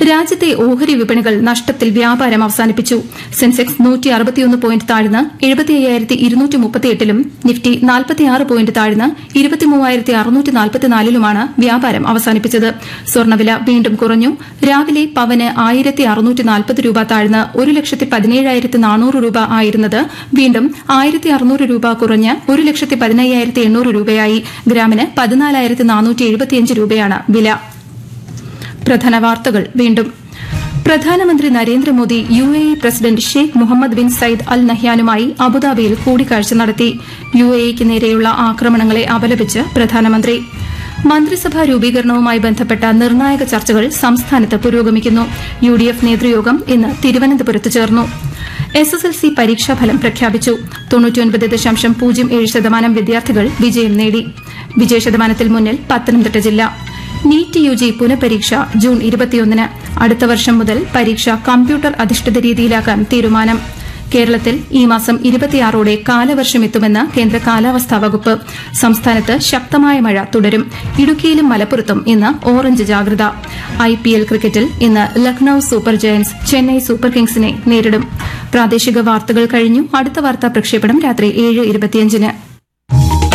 രാജ്യത്തെ ഓഹരി വിപണികൾ നഷ്ടത്തിൽ വ്യാപാരം അവസാനിപ്പിച്ചു സെൻസെക്സ് നൂറ്റി അറുപത്തിയൊന്ന് പോയിന്റ് താഴ്ന്ന് എഴുപത്തി അയ്യായിരത്തി ഇരുന്നൂറ്റി മുപ്പത്തിയെട്ടിലും നിഫ്റ്റി നാൽപ്പത്തിയാറ് പോയിന്റ് താഴ്ന്ന് ഇരുപത്തിമൂവായിരത്തി അറുന്നൂറ്റി നാൽപ്പത്തിനാലിലുമാണ് വ്യാപാരം അവസാനിപ്പിച്ചത് സ്വർണ്ണവില വീണ്ടും കുറഞ്ഞു രാവിലെ പവന് ആയിരത്തി അറുന്നൂറ്റി നാൽപ്പത് രൂപ താഴ്ന്ന് ഒരു ലക്ഷത്തി പതിനേഴായിരത്തി നാനൂറ് രൂപ ആയിരുന്നത് വീണ്ടും ആയിരത്തി അറുന്നൂറ് രൂപ കുറഞ്ഞ് ഒരു ലക്ഷത്തി പതിനയ്യായിരത്തി എണ്ണൂറ് രൂപയായി ഗ്രാമിന് പതിനാലായിരത്തി നാനൂറ്റി എഴുപത്തിയഞ്ച് രൂപയാണ് വില പ്രധാന വാർത്തകൾ വീണ്ടും പ്രധാനമന്ത്രി Narendra Modi U A E president Sheikh Muhammad bin Sayyid അൽ നഹ്യാനുമായി അബുദാബിയിൽ കൂടിക്കാഴ്ച നടത്തി യു എ ഇക്ക് നേരെയുള്ള ആക്രമണങ്ങളെ അപലപിച്ച് പ്രധാനമന്ത്രി മന്ത്രിസഭാ രൂപീകരണവുമായി ബന്ധപ്പെട്ട നിർണായക ചർച്ചകൾ സംസ്ഥാനത്ത് പുരോഗമിക്കുന്നു യു ഡി എഫ് നേതൃയോഗം ഇന്ന് തിരുവനന്തപുരത്ത് ചേർന്നു എസ് എസ് എൽ സി പരീക്ഷാഫലം പ്രഖ്യാപിച്ചു തൊണ്ണൂറ്റിയൊൻപത് ദശാംശം പൂജ്യം ഏഴ് ശതമാനം വിദ്യാർത്ഥികൾ വിജയം നേടി വിജയശതമാനത്തിൽ മുന്നിൽ പത്തനംതിട്ട ജില്ല നീറ്റ് യു ജി പുനഃപരീക്ഷ ജൂൺ ഇരുപത്തിയൊന്നിന് അടുത്ത വർഷം മുതൽ പരീക്ഷ കമ്പ്യൂട്ടർ അധിഷ്ഠിത രീതിയിലാക്കാൻ തീരുമാനം കേരളത്തിൽ ഈ മാസം ഇരുപത്തിയാറോടെ കാലവർഷം എത്തുമെന്ന് കേന്ദ്ര കാലാവസ്ഥാ വകുപ്പ് സംസ്ഥാനത്ത് ശക്തമായ മഴ തുടരും ഇടുക്കിയിലും മലപ്പുറത്തും ഇന്ന് ഓറഞ്ച് ജാഗ്രത ഐ പി എൽ ക്രിക്കറ്റിൽ ഇന്ന് Lucknow super giants Chennai super കിങ്സിനെ നേരിടും പ്രാദേശിക വാർത്തകൾ കഴിഞ്ഞു അടുത്ത വാർത്താ പ്രക്ഷേപണം രാത്രി ഏഴ് ഇരുപത്തിയഞ്ചിന്